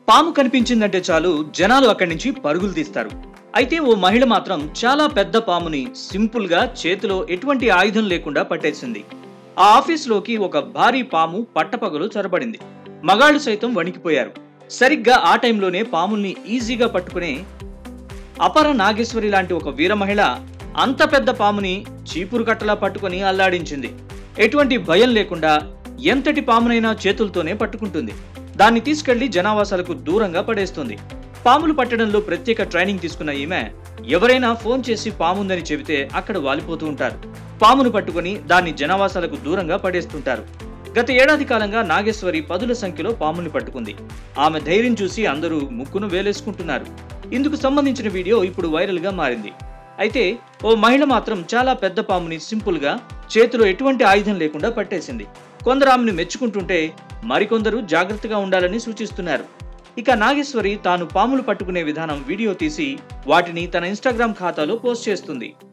పాము కనిపించిందంటే చాలు జనాలు అక్కడి నుంచి పరుగులు తీస్తారు అయితే ఓ మహిళ మాత్రం చాలా పెద్ద పాముని సింపుల్ గా చేతిలో ఎటువంటి ఆయుధం లేకుండా పట్టేసింది ఆ ఆఫీస్లోకి ఒక భారీ పాము పట్టపగలు చొరబడింది మగాళ్ళు సైతం వణికిపోయారు సరిగ్గా ఆ టైంలోనే పాముల్ని ఈజీగా పట్టుకునే అపర నాగేశ్వరి లాంటి ఒక వీర మహిళ అంత పెద్ద పాముని చీపురు కట్టలా పట్టుకొని అల్లాడించింది ఎటువంటి భయం లేకుండా ఎంతటి పామునైనా చేతులతోనే పట్టుకుంటుంది దాన్ని తీసుకెళ్లి జనావాసాలకు దూరంగా పడేస్తుంది పాములు పట్టడంలో ప్రత్యేక ట్రైనింగ్ తీసుకున్న ఈమె ఎవరైనా ఫోన్ చేసి పాముందని చెబితే అక్కడ వాలిపోతూ ఉంటారు పామును పట్టుకొని దాన్ని జనావాసాలకు దూరంగా పడేస్తుంటారు గత ఏడాది కాలంగా నాగేశ్వరి పదుల సంఖ్యలో పాముని పట్టుకుంది ఆమె ధైర్యం చూసి అందరూ ముక్కును వేలేసుకుంటున్నారు ఇందుకు సంబంధించిన వీడియో ఇప్పుడు వైరల్ గా మారింది అయితే ఓ మహిళ మాత్రం చాలా పెద్ద పాముని సింపుల్ గా చేతిలో ఎటువంటి ఆయుధం లేకుండా పట్టేసింది కొందరు ఆమెను మెచ్చుకుంటుంటే మరికొందరు జాగ్రత్తగా ఉండాలని సూచిస్తున్నారు ఇక నాగేశ్వరి తాను పాములు పట్టుకునే విధానం వీడియో తీసి వాటిని తన ఇన్స్టాగ్రామ్ ఖాతాలో పోస్ట్ చేస్తుంది